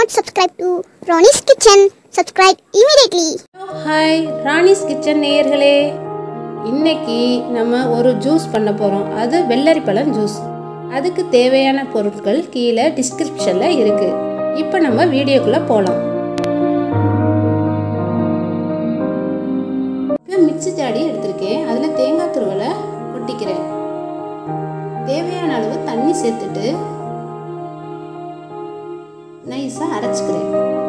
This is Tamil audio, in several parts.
not subscribed to Ronnie's Kitchen, subscribe immediately. Hi Rani's kitchen நேயர்களே இன்னைக்கு நம்ம ஒரு ஜூஸ் பண்ண போகிறோம் அது வெள்ளரி பழம் ஜூஸ் அதுக்கு தேவையான பொருட்கள் கீழே டிஸ்கிரிப்ஷனில் இருக்குது இப்போ நம்ம வீடியோக்குள்ளே போகலாம் இப்போ மிக்ஸி ஜாடி எடுத்திருக்கேன் அதில் தேங்காய் துருவலை கொட்டிக்கிறேன் தேவையான அளவு தண்ணி சேர்த்துட்டு நைஸாக அரைச்சிக்கிறேன்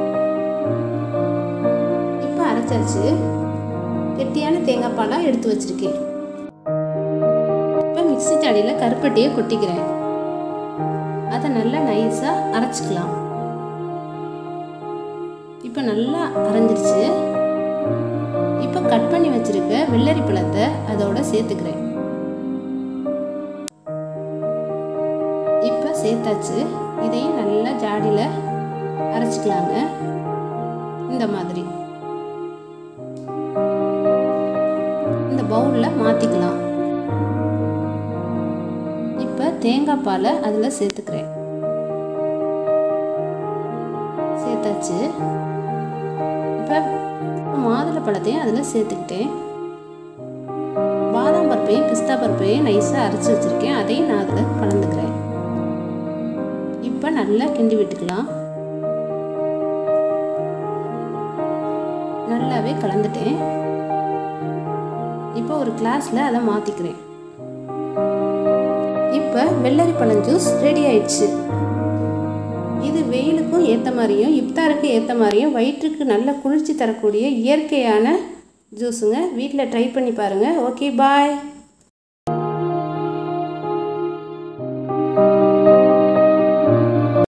இப்போ அரைச்சாச்சு கெட்டியான தேங்காய் பாலாக எடுத்து வச்சிருக்கேன் இப்போ மிக்ஸி ஜாடியில் கருப்பட்டியை கொட்டிக்கிறேன் அதை நல்லா நைஸாக அரைச்சிக்கலாம் இப்போ நல்லா அரைஞ்சிருச்சு இப்போ கட் பண்ணி வச்சிருக்க வெள்ளரி பழத்தை அதோட சேர்த்துக்கிறேன் இப்போ சேர்த்தாச்சு இதையும் நல்லா ஜாடியில் அரைச்சிக்கலாங்க இந்த மாதிரி இந்த பவுலில் மாற்றிக்கலாம் இப்போ தேங்காய் பாலை அதில் சேர்த்துக்கிறேன் சேர்த்தாச்சு இப்போ மாதுளை பழத்தையும் அதில் சேர்த்துக்கிட்டேன் பாதாம் பருப்பையும் பிஸ்தா பருப்பையும் நைஸாக அரைச்சி வச்சுருக்கேன் அதையும் நான் அதில் கலந்துக்கிறேன் இப்போ நல்லா கிண்டி விட்டுக்கலாம் நல்லாவே கலந்துட்டேன் இப்போ ஒரு கிளாஸில் அதை மாற்றிக்கிறேன் இப்போ வெள்ளரி பழம் ஜூஸ் ரெடி ஆயிடுச்சு இது வெயிலுக்கும் ஏற்ற மாதிரியும் இப்தாருக்கு ஏற்ற மாதிரியும் வயிற்றுக்கு நல்ல குளிர்ச்சி தரக்கூடிய இயற்கையான ஜூஸுங்க வீட்டில் ட்ரை பண்ணி பாருங்கள் ஓகே பாய்